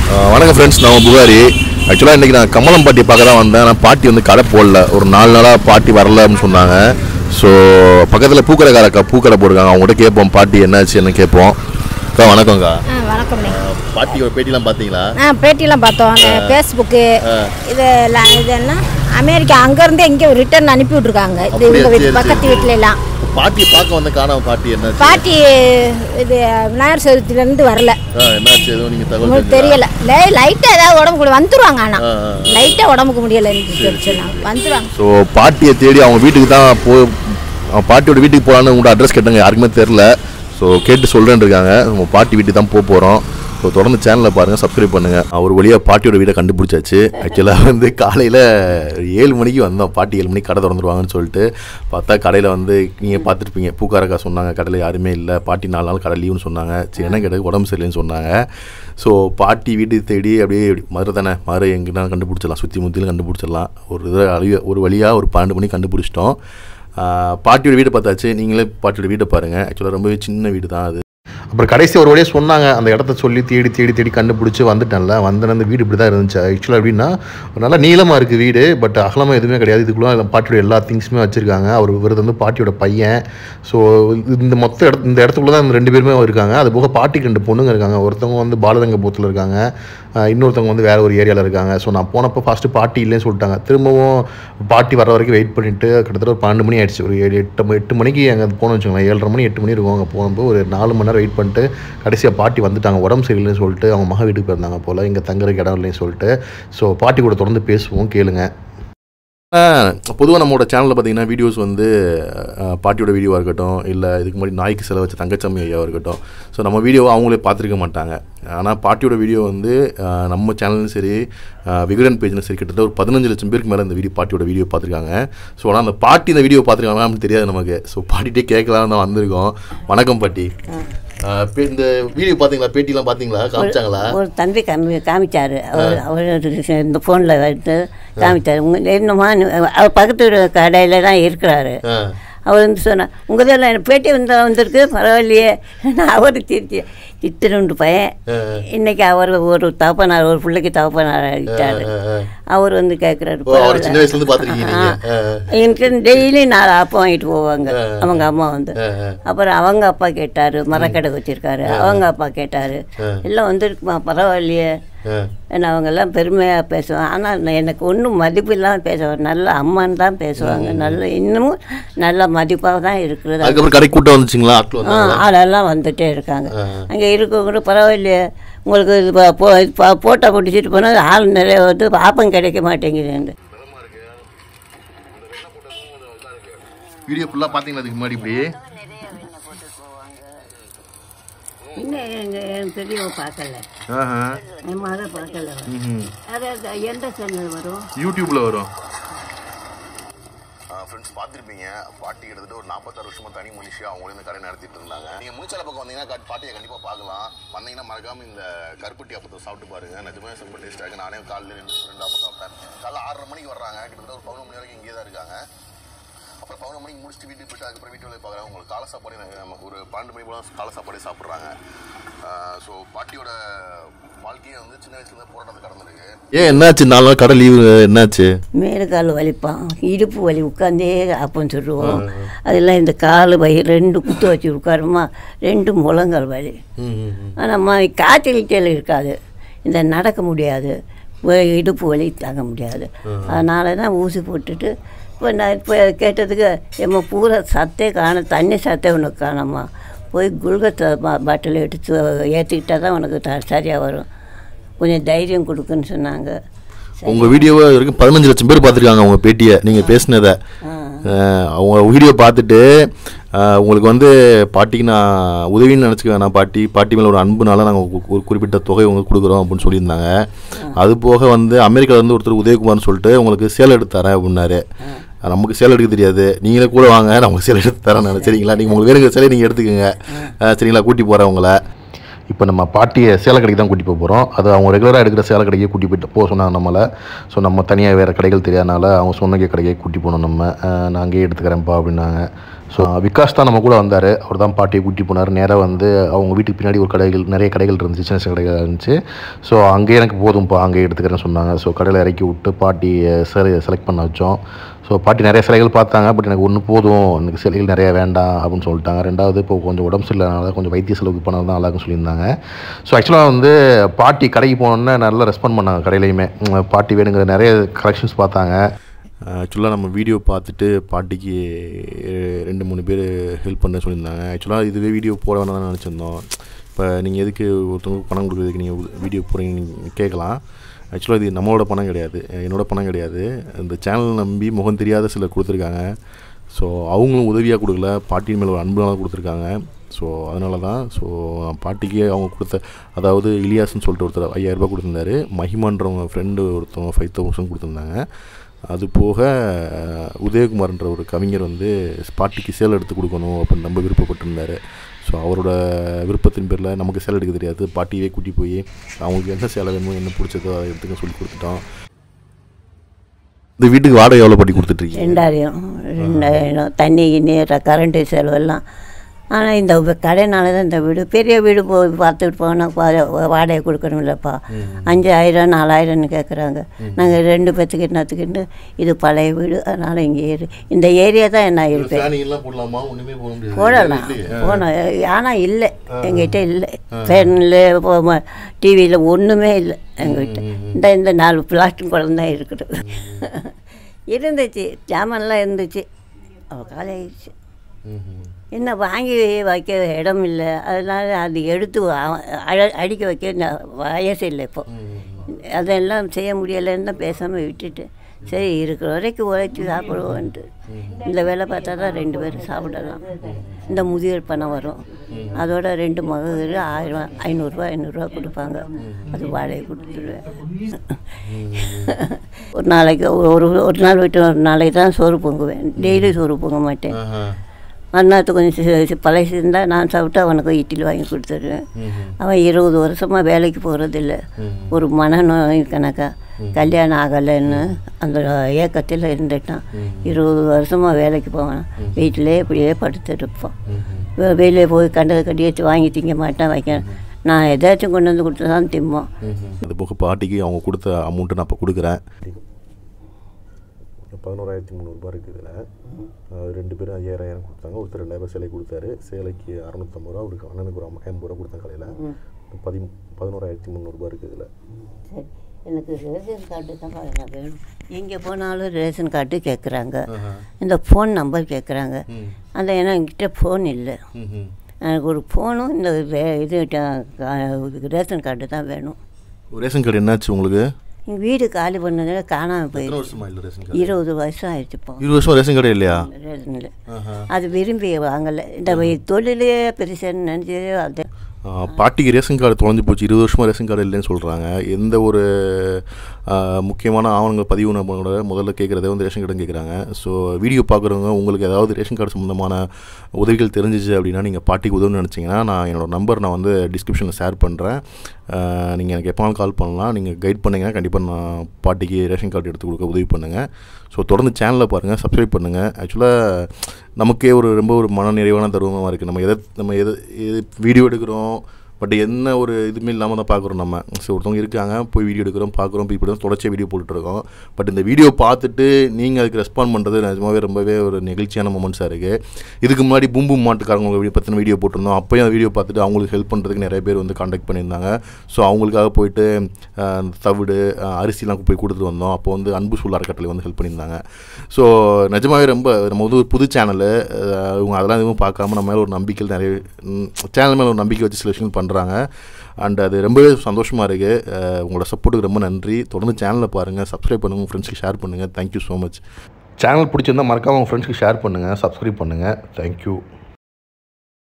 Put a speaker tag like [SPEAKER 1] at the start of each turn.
[SPEAKER 1] அஹ் வணக்கம் ஃப்ரெண்ட்ஸ் நான் புகாரி ஆக்சுவலாக இன்றைக்கி நான் கமலம் பாட்டி பார்க்க தான் வந்தேன் ஆனால் பாட்டி வந்து கடை போடல ஒரு நாலு நாளாக பாட்டி வரல அப்படின்னு சொன்னாங்க ஸோ பக்கத்தில் பூக்கடைக்கார அக்கா பூக்கடை போட்டிருக்காங்க அவங்ககிட்ட கேட்போம் பாட்டி என்னாச்சு என்ன கேட்போம் அக்கா வணக்கம்க்கா
[SPEAKER 2] ஆ வணக்கம்ண்ணே
[SPEAKER 1] பாட்டியோட பேட்டிலாம் பார்த்தீங்களா
[SPEAKER 2] ஆ பேட்டிலாம் பார்த்தோம் அந்த ஃபேஸ்புக்கு இது ல- இது என்ன அமெரிக்கா அங்கேருந்து இங்கே ரிட்டர்ன் அனுப்பி விட்ருக்காங்க இது
[SPEAKER 1] அப்படியா?
[SPEAKER 2] இவங்க
[SPEAKER 1] சரி,
[SPEAKER 2] வீட்டு பக்கத்து வீட்டுல எல்லாம்
[SPEAKER 1] பாட்டியை பார்க்க வந்து காணாம பாட்டி என்னாச்சு
[SPEAKER 2] பாட்டி இது விநாயகர் சதுர்த்திலேருந்து வரல
[SPEAKER 1] ஆ, என்னாச்சு எதுவும் நீங்கள் தகவல்
[SPEAKER 2] உங்களுக்கு
[SPEAKER 1] தெரியுங்களா?
[SPEAKER 2] தெரியல லை லைட்டாக ஏதாவது உடம்புக்கு வந்துருவாங்க ஆனால்
[SPEAKER 1] ஆ, ஆ.
[SPEAKER 2] லைட்டாக உடம்புக்கு முடியலை சொன்னாங்க வந்துருவாங்க
[SPEAKER 1] ஸோ பாட்டியை தேடி அவங்க வீட்டுக்கு தான் போ அவங்க பாட்டியோட வீட்டுக்கு போகலான்னு உங்கள்கிட்ட அட்ரஸ் கேட்டாங்க யாருக்குமே தெரில ஸோ கேட்டு சொல்கிறேன்னு இருக்காங்க நம்ம பாட்டி வீட்டுக்கு தான் போக போகிறோம் ஸோ தொடர்ந்து சேனலை பாருங்கள் சப்ஸ்கிரைப் பண்ணுங்கள் ஒரு வழியாக பாட்டியோட வீடை கண்டுபிடிச்சாச்சு ஆக்சுவலாக வந்து காலையில் ஏழு மணிக்கு வந்தோம் பாட்டி ஏழு மணிக்கு கடை திறந்துருவாங்கன்னு சொல்லிட்டு பார்த்தா கடையில் வந்து நீங்கள் பார்த்துருப்பீங்க பூக்காரக்கா சொன்னாங்க கடையில் யாருமே இல்லை பாட்டி நாலு நாள் கடை லீவுன்னு சொன்னாங்க சரி என்ன கேட்டது உடம்பு சரியில்லைன்னு சொன்னாங்க ஸோ பாட்டி வீட்டுக்கு தேடி அப்படியே மதுரை தானே மதுரை எங்கிட்ட கண்டுபிடிச்சிடலாம் சுற்றி முத்திலும் கண்டுபிடிச்சிடலாம் ஒரு இதில் அழிய ஒரு வழியாக ஒரு பன்னெண்டு மணிக்கு கண்டுபிடிச்சிட்டோம் ஆஹ் பாட்டியோட வீடை பார்த்தாச்சு நீங்களே பாட்டியோட வீட்டை பாருங்கள் ஆக்சுவலாக ரொம்பவே சின்ன வீடு தான் அது அப்புறம் கடைசி ஒரு வழியாக சொன்னாங்க அந்த இடத்த சொல்லி தேடி தேடி தேடி கண்டுபிடிச்சி வந்துட்டேன்ல வந்தேன் அந்த வீடு இப்படி தான் இருந்துச்சு ஆக்சுவலாக எப்படின்னா ஒரு நல்லா நீளமாக இருக்குது வீடு பட் அகலமாக எதுவுமே கிடையாது இதுக்குள்ள பாட்டியோட எல்லா திங்ஸுமே வச்சுருக்காங்க அவர் விருது வந்து பாட்டியோட பையன் ஸோ இந்த மொத்த இடத்து இந்த இடத்துக்குள்ள தான் இந்த ரெண்டு பேருமே இருக்காங்க அது போக பாட்டிக்கு ரெண்டு பொண்ணுங்க இருக்காங்க ஒருத்தவங்க வந்து பாலரங்கபுரத்தில் இருக்காங்க ஆஹ் இன்னொருத்தவங்க வந்து வேற ஒரு ஏரியாவில் இருக்காங்க ஸோ நான் போனப்போ ஃபஸ்ட்டு பாட்டி இல்லைன்னு சொல்லிட்டாங்க திரும்பவும் பாட்டி வர வரைக்கும் வெயிட் பண்ணிட்டு கிட்டத்தட்ட ஒரு பன்னெண்டு மணி ஆயிடுச்சு ஒரு ஏழு எட்டு மணி- எட்டு மணிக்கு அங்கே போனோம்னு வச்சுக்கோங்களேன் ஏழரை மணி எட்டு மணி இருக்கும் அங்கே போனப்போ ஒரு நாலு மணி நேரம் வெயிட் பண்ணிட்டு கடைசியாக பாட்டி வந்துட்டாங்க உடம்பு சரியில்லைன்னு சொல்லிட்டு அவங்க மக வீட்டுக்கு போயிருந்தாங்க போல் இங்கே தங்குறதுக்கு இடம் இல்லைன்னு சொல்லிட்டு ஸோ பாட்டி கூட தொடர்ந்து பேசுவோம் கேளுங்க பொதுவாக நம்மளோட சேனலில் பார்த்தீங்கன்னா வீடியோஸ் வந்து அஹ், பாட்டியோட வீடியோவாக இருக்கட்டும் இல்லை இதுக்கு முன்னாடி நாய்க்கு செலவு வச்ச தங்கச்சாமி ஐயாவாக இருக்கட்டும் ஸோ நம்ம வீடியோவை அவங்களே பார்த்துருக்க மாட்டாங்க ஆனால் பாட்டியோட வீடியோ வந்து அஹ், நம்ம சேனலும் சரி அஹ், விகடன் பேஜ்லையும் சரி கிட்டத்தட்ட ஒரு பதினஞ்சு லட்சம் பேருக்கு மேலே இந்த வீடியோ பாட்டியோட வீடியோ பார்த்துருக்காங்க ஸோ ஆனால் அந்த பாட்டி இந்த வீடியோ பார்த்துருக்காங்க அப்படின்னு தெரியாது நமக்கு ஸோ பாட்டிகிட்டே கேட்கலாம் தான் வந்திருக்கோம் வணக்கம் பாட்டி அஹ், பே- இந்த வீடியோ பார்த்தீங்களா பேட்டிலாம் பார்த்தீங்களா காமிச்சாங்களா
[SPEAKER 3] ஒரு தம்பி காமி காமிச்சார் அவர் அவர் இந்த ஃபோனில் வந்து காமிச்சார் உங்க என்னம்மா நீ- அவர் பக்கத்து வீடு கடையில் தான் இருக்கிறாரு
[SPEAKER 1] ஆ
[SPEAKER 3] அவர் வந்து சொன்னார் உங்கள் இதில் எனக்கு பேட்டி வந்து வந்திருக்கு பரவாயில்லையே நான் அவர் திருச்சி இத்திரண்டு பையன் இன்னைக்கு அவர் ஒரு தகப்பனார் ஒரு பிள்ளைக்கு தகப்பனார் ஆகிட்டார் அவர் வந்து கேட்குறாரு
[SPEAKER 1] ஓ அவர் சின்ன வயசுலேருந்து பார்த்துருக்கீங்க நீங்கள்
[SPEAKER 3] எனக்கு டெய்லி நாலு அப்பம் வாங்கிட்டு போவாங்க அவங்க அம்மா வந்து அப்புறம் அவங்க அப்பா கேட்டாரு மரக்கடை வச்சிருக்காரு அவங்க அப்பா கேட்டாரு எல்லாம் வந்துருக்குமா பரவாயில்லையே ஏன்னா அவங்க எல்லாம் பெருமையாக பேசுவாங்க ஆனால் எனக்கு ஒன்றும் மதிப்பு இல்லாமல் பேசுவாங்க நல்ல அம்மான்னு தான் பேசுவாங்க நல்ல இன்னமும் நல்ல மதிப்பாக தான் இருக்கிறது
[SPEAKER 1] அதுக்கப்புறம் கடை கூட்டம் வந்துச்சுங்களா ஆட்கள்
[SPEAKER 3] ஆ
[SPEAKER 1] வந்து
[SPEAKER 3] ஆளெல்லாம் வந்துட்டே இருக்காங்க அங்கே இருக்கவங்க பரவாயில்லையே உங்களுக்கு இது ப- போ ப- போட்டோ பிடிச்சிட்டு போனால் ஆள் நிறைய வந்து பாப்பம் கிடைக்க மாட்டேங்குதுன்னு
[SPEAKER 1] வீடியோ ஃபுல்லாக பார்த்தீங்களா அதுக்கு முன்னாடி இப்படி
[SPEAKER 3] இன்னும் எங்கள் என் பெரியவங்க பார்க்கல
[SPEAKER 1] ஆஹா.
[SPEAKER 3] என் மக பார்க்கல
[SPEAKER 1] ம்ஹும்.
[SPEAKER 3] அதாவது எந்த சேனல் வரும்
[SPEAKER 1] யூடியூப்ல வரும் ஃப்ரெண்ட்ஸ் பார்த்துருப்பீங்க பாட்டி கிட்டத்தட்ட ஒரு நாற்பத்தாறு வருஷமா தனி மனுஷியா அவங்களே இந்த கடை நடத்திட்டு இருந்தாங்க நீங்க முனிச்சால பக்கம் வந்தீங்கன்னா கா- பாட்டியை கண்டிப்பா பார்க்கலாம் வந்தீங்கன்னா மறக்காம இந்த கருப்பட்டி அப்பத்தை சாப்பிட்டு பாருங்க நிஜமே ரொம்ப டேஸ்டாக இருக்கு நானே காலையில் ரெண்டு ரெண்டு அப்பம் சாப்பிட்டேன் காலைல ஆறரை மணிக்கு வர்றாங்க கிட்டத்தட்ட ஒரு பதினொரு மணி வரைக்கும் இங்கே தான் இருக்காங்க அப்புறம் பதினொரு மணிக்கு முடிச்சுட்டு வீட்டுக்கு போயிட்டு அதுக்கப்புறம் வீட்டு வேலையை பார்க்குறாங்க உங்களுக்கு காலை சாப்பாடு எனக்கு நம்ம ஒரு பன்னெண்டு மணி போல காலை சாப்பாடே சாப்பிட்றாங்க ஸோ பாட்டியோட வாழ்க்கையை வந்து சின்ன வயசுலேருந்து போராட்டத்தை கடந்திருக்கு ஏன் என்னாச்சு நாலு நாள் கடை லீவு என்னாச்சு
[SPEAKER 3] மேலு கால் வலிப்பான் இடுப்பு வலி உட்காந்தே அப்பன்னு சொல்லுவோம் அதெல்லாம் இந்த கால் வலி ரெண்டு குத்து வச்சு உட்காருமா ரெண்டு முழங்கால் வலி ஆனால் மா காய்ச்சல் கீழே இருக்காது இந்த நடக்க முடியாது வ- இடுப்பு வலி தாங்க முடியாது அதனால தான் ஊசி போட்டுட்டு இப்போ நான் இப்போ கேட்டதுக்கு எம்ம பூரா சத்தே காண தண்ணி சத்தே உனக்கு காணாமா போய் குல்கத்தை பாட்டில் எடுத்து ஏற்றிக்கிட்டா தான் உனக்கு த சரியாக வரும் கொஞ்சம் தைரியம் கொடுக்குன்னு சொன்னாங்க
[SPEAKER 1] உங்க வீடியோவை வரைக்கும் பதினஞ்சு லட்சம் பேர் பார்த்துருக்காங்க உங்க பேட்டியை நீங்க பேசினதை அஹ், அவங்க வீடியோ பார்த்துட்டு அஹ், உங்களுக்கு வந்து பாட்டிக்கு நான் உதவின்னு நினச்சிக்க வேணாம் பாட்டி பாட்டி மேலே ஒரு அன்புனால நாங்கள் ஒரு குறிப்பிட்ட தொகை உங்களுக்கு கொடுக்குறோம் அப்படின்னு சொல்லியிருந்தாங்க அது போக வந்து அமெரிக்கால இருந்து ஒருத்தர் உதயகுமார்னு சொல்லிட்டு உங்களுக்கு சேலை எடுத்து தரேன் அப்படின்னாரு நமக்கு சேலை எடுக்க தெரியாது நீங்களே கூட வாங்க நான் உங்களுக்கு சேலை எடுத்து தரேன் நான் சரிங்களா நீங்கள் உங்களுக்கு வேணுங்கிற சேலை நீங்கள் எடுத்துக்கோங்க அஹ், சரிங்களா கூட்டி போகிறேன் உங்களை இப்போ நம்ம பாட்டியை சேலை கடைக்கு தான் கூட்டி போக போகிறோம் அது அவங்க ரெகுலராக எடுக்கிற சேலை கடைக்கே கூட்டி போயிட்டு போக சொன்னாங்க நம்மளை ஸோ நம்ம தனியாக வேறு கடைகள் தெரியாதனால அவங்க சொன்ன கடைக்கே கூட்டி போகணும் நம்ம அஹ் நான் அங்கேயே எடுத்துக்கிறேன்ப்பா அப்படின்னாங்க ஸோ விகாஸ் தான் நம்ம கூட வந்தார் அவர் தான் பாட்டியை கூட்டி போனார் நேராக வந்து அவங்க வீட்டுக்கு பின்னாடி ஒரு கடைகள் நிறைய கடைகள் இருந்துச்சு சின்ன சின்ன கடைகள் இருந்துச்சு ஸோ அங்கேயே எனக்கு போதும்ப்பா அங்கேயே எடுத்துக்கிறேன்னு சொன்னாங்க ஸோ கடையில் இறக்கி விட்டு பாட்டி சிலை செலக்ட் பண்ண வச்சோம் ஸோ பாட்டி நிறைய சிலைகள் பார்த்தாங்க பட் எனக்கு ஒன்று போதும் எனக்கு சிலைகள் நிறைய வேண்டாம் அப்படின்னு சொல்லிட்டாங்க ரெண்டாவது இப்போ கொஞ்சம் உடம்பு சரியில்லாதனால கொஞ்சம் வைத்திய செலவுக்கு பண்ணது தான் நல்லாருக்குன்னு சொல்லியிருந்தாங்க ஸோ ஆக்சுவலாக வந்து பாட்டி கடைக்கு போனோன்னே நல்லா ரெஸ்பாண்ட் பண்ணாங்க கடையிலையுமே உம், பாட்டி வேணுங்கிற நிறைய கலெக்ஷன்ஸ் பார்த்தாங்க ஆக்சுவலாக நம்ம வீடியோ பார்த்துட்டு பாட்டிக்கு அஹ், ரெண்டு மூணு பேர் ஹெல்ப் பண்ண சொல்லியிருந்தாங்க ஆக்சுவலாக இதுவே வீடியோ போட வேணாம் தான் நினச்சிருந்தோம் இப்போ நீங்கள் எதுக்கு ஒருத்தவங்களுக்கு பணம் கொடுக்குறதுக்கு நீங்கள் வீடியோ போடுறீங்கன்னு நீங்கள் கேட்கலாம் ஆக்சுவலாக இது நம்மளோட பணம் கிடையாது என்னோட பணம் கிடையாது இந்த சேனல் நம்பி முகம் தெரியாத சிலர் கொடுத்துருக்காங்க ஸோ அவங்களும் உதவியாக கொடுக்கல பாட்டியின் மேலே ஒரு அன்புனால கொடுத்துருக்காங்க ஸோ அதனால தான் ஸோ பாட்டிக்கு அவங்க கொடுத்த அதாவது இலியாஸ்னு சொல்லிட்டு ஒருத்தர் ஐயாயிரரூபா கொடுத்துருந்தாரு மஹிமான்றவங்க ஃப்ரெண்டு ஒருத்தவங்க ஃபைவ் தௌசண்ட் கொடுத்துருந்தாங்க அது போக அஹ், உதயகுமார்ன்ற ஒரு கவிஞர் வந்து பாட்டிக்கு சேல் எடுத்து கொடுக்கணும் அப்படின்னு ரொம்ப விருப்பப்பட்டிருந்தார் ஸோ அவரோட விருப்பத்தின் பேரில் நமக்கு சேலை எடுக்க தெரியாது பாட்டியே கூட்டி போய் அவங்களுக்கு என்ன சேலை வேணுமோ என்ன பிடிச்சதோ அதை எடுத்துக்க சொல்லி கொடுத்துட்டோம் இந்த வீட்டுக்கு வாடகை எவ்வளோ பாட்டி கொடுத்துட்ருக்கீங்க
[SPEAKER 3] ரெண்டாயிரம் ரெண்டாயிரம் தண்ணி நீர் கரண்ட்டு செலவெல்லாம் ஆனால் இந்த வி- கடைனால தான் இந்த வீடு பெரிய வீடு போய் பார்த்துட்டு போனால் வாடகை கொடுக்கணும் இல்லைப்பா அஞ்சாயிரம் நாலாயிரம்னு கேட்குறாங்க நாங்கள் ரெண்டு பேத்துக்கு என்னத்துக்குன்னு இது பழைய வீடு அதனால் இங்கே ஏறி இந்த ஏரியா தான் என்ன இருப்பேன்
[SPEAKER 1] ஃபேனிங்லாம் போடலாமா ஒன்றுமே போட முடியாது
[SPEAKER 3] போடலாம் போனோம் ஆனால் இல்லை எங்ககிட்ட இல்லை ஃபேனில் டிவியில் ஒன்றுமே இல்லை எங்ககிட்ட இந்த இந்த நாலு பிளாஸ்டிக் குழந்தை தான் இருக்குது இருந்துச்சு ஜாமான்லாம் இருந்துச்சு அவ காலி ஆயிடுச்சு என்ன வாங்கி வைக்க இடம் இல்லை அதனால அது எடுத்து அ- அழ- அடிக்க வைக்க ந- வயசு இல்லை இப்போ அதெல்லாம் செய்ய முடியலைன்னு தான் பேசாமல் விட்டுட்டு சரி இருக்கிற வரைக்கும் உழைச்சி சாப்பிடுவோன்ட்டு இந்த வேலை பார்த்தா தான் ரெண்டு பேரும் சாப்பிடலாம் இந்த முதியோர் பணம் வரும் அதோட ரெண்டு மகர் ஆயிரம் ஐநூறுரூவா ஐநூறுரூவா கொடுப்பாங்க அது வாடகை கொடுத்துருவேன் ஒரு நாளைக்கு ஒரு ஒரு- ஒரு நாள் விட்டு ஒரு நாளைக்கு தான் சோறு பொங்குவேன் டெய்லி சோறு பொங்க மாட்டேன் மறுநாத்து கொஞ்சம் சி- சி- பழசு இருந்தால் நான் சாப்பிட்டு அவனுக்கு இட்லி வாங்கி கொடுத்துருவேன் அவன் இருபது வருஷமாக வேலைக்கு போகிறதில்ல ஒரு மனநோய் கணக்கா கல்யாணம் ஆகலைன்னு அந்த ஏக்கத்தில் இருந்துட்டான் இருபது வருஷமாக வேலைக்கு போவான் வீட்டிலே இப்படியே படுத்துட்டு இருப்பான் வெ- வெளியே போய் கண்டதை கட்டி வாங்கி திங்க மாட்டேன் வைக்க நான் எதாச்சும் கொண்டு வந்து கொடுத்து தான் திம்போம்
[SPEAKER 1] அது போக பாட்டிக்கு அவங்க கொடுத்த அமௌண்ட்டை நான் இப்போ கொடுக்குறேன் பதினோராயிரத்தி முந்நூறுபா இருக்குது இதில் ரெண்டு பேரும் ஐயாயிரம் ஐயாயிரம் கொடுத்தாங்க ஒருத்தர் ரெண்டாயிரம் சிலை கொடுத்தாரு சேலைக்கு அறநூற்றம்பது ரூபா அவருக்கு அண்ணனுக்கு ஒரு ஐம்பது ரூபா கொடுத்தாங்க கடையில் பதி பதினோராயிரத்தி முந்நூறுபா இருக்குது இதில்
[SPEAKER 3] சரி எனக்கு ரேஷன் கார்டு தான் எனக்கு வேணும் எங்கே போனாலும் ரேஷன் கார்டு கேட்குறாங்க இந்த ஃபோன் நம்பர் கேட்குறாங்க அந்த ஏன்னா என்கிட்ட ஃபோன் இல்லை எனக்கு ஒரு ஃபோனும் இந்த வே- இது ட- கா- ரேஷன் கார்டு தான் வேணும்
[SPEAKER 1] ரேஷன் கார்டு என்னாச்சு உங்களுக்கு
[SPEAKER 3] எங்கள் வீடு காலி பண்ணதில் காணாமல் போயிடுச்சு
[SPEAKER 1] வருஷமா இல்லை ரேஷன் கார்டு
[SPEAKER 3] இருபது வருஷம் ஆயிடுச்சுப்போ
[SPEAKER 1] இருபது வருஷம் ரேஷன் கார்டு இல்லையா
[SPEAKER 3] ரேஷனில் அது விரும்பி வாங்கலை இந்த தொழிலே பெருசுன்னு நினச்சி அது
[SPEAKER 1] ஆ, பாட்டிக்கு ரேஷன் கார்டு தொலைஞ்சு போச்சு இருபது வருஷமாக ரேஷன் கார்டு இல்லைன்னு சொல்கிறாங்க எந்த ஒரு ஆ, முக்கியமான ஆவணங்கள் பதிவு கூட முதல்ல கேட்குறதே வந்து ரேஷன் கார்டு கேட்குறாங்க ஸோ வீடியோ பார்க்குறவங்க உங்களுக்கு ஏதாவது ரேஷன் கார்டு சம்மந்தமான உதவிகள் தெரிஞ்சிச்சு அப்படின்னா நீங்கள் பாட்டிக்கு உதவுன்னு நினச்சிங்கன்னா நான் என்னோடய நம்பர் நான் வந்து டிஸ்கிரிப்ஷனில் ஷேர் பண்ணுறேன் நீங்கள் எனக்கு எப்போனாலும் கால் பண்ணலாம் நீங்கள் கைட் பண்ணிங்கன்னா கண்டிப்பாக நான் பாட்டிக்கு ரேஷன் கார்டு எடுத்து கொடுக்க உதவி பண்ணுங்கள் ஸோ தொடர்ந்து சேனலில் பாருங்கள் சப்ஸ்கிரைப் பண்ணுங்கள் ஆக்சுவலாக நமக்கே ஒரு ரொம்ப ஒரு மன நிறைவான தருணமாக இருக்குது நம்ம எதை நம்ம எதை எது வீடியோ எடுக்கிறோம் பட் என்ன ஒரு இதுவுமே இல்லாமல் தான் பார்க்குறோம் நம்ம ஸோ ஒருத்தவங்க இருக்காங்க போய் வீடியோ எடுக்கிறோம் பார்க்குறோம் இப்போ இப்படி தான் தொடர்ச்சியாக வீடியோ போட்டுட்ருக்கோம் பட் இந்த வீடியோ பார்த்துட்டு நீங்கள் அதுக்கு ரெஸ்பாண்ட் பண்ணுறது நிஜமாவே ரொம்பவே ஒரு நெகிழ்ச்சியான மூமெண்ட்ஸாக இருக்குது இதுக்கு முன்னாடி பூம் பூம் மாட்டுக்காரங்க வீடியோ பற்றின வீடியோ போட்டிருந்தோம் அப்போயும் அந்த வீடியோ பார்த்துட்டு அவங்களுக்கு ஹெல்ப் பண்ணுறதுக்கு நிறைய பேர் வந்து காண்டாக்ட் பண்ணியிருந்தாங்க ஸோ அவங்களுக்காக போயிட்டு அஹ், தவிடு அஹ், அரிசிலாம் போய் கொடுத்துட்டு வந்தோம் அப்போ வந்து அன்பு சூழ் அறக்கட்டளை வந்து ஹெல்ப் பண்ணியிருந்தாங்க ஸோ நிஜமாவே ரொம்ப நம்ம வந்து ஒரு புது சேனலு இவங்க அதெல்லாம் எதுவும் பார்க்காம நம்ம மேலே ஒரு நம்பிக்கை நிறைய சேனல் மேலே ஒரு நம்பிக்கை வச்சு சில விஷயங்கள் பண்ணுறாங்க அண்ட் அது ரொம்பவே சந்தோஷமாக இருக்குது உங்களோட சப்போர்ட்டுக்கு ரொம்ப நன்றி தொடர்ந்து சேனலை பாருங்கள் சப்ஸ்கிரைப் பண்ணுங்கள் உங்கள் ஃப்ரெண்ட்ஸ்க்கு ஷேர் பண்ணுங்கள் தேங்க்யூ ஸோ மச் சேனல் பிடிச்சிருந்தா மறக்காம உங்கள் ஃப்ரெண்ட்ஸ்க்கு ஷேர் பண்ணுங்கள் சப்ஸ்கிரைப் பண்ணுங்கள் தேங்க்யூ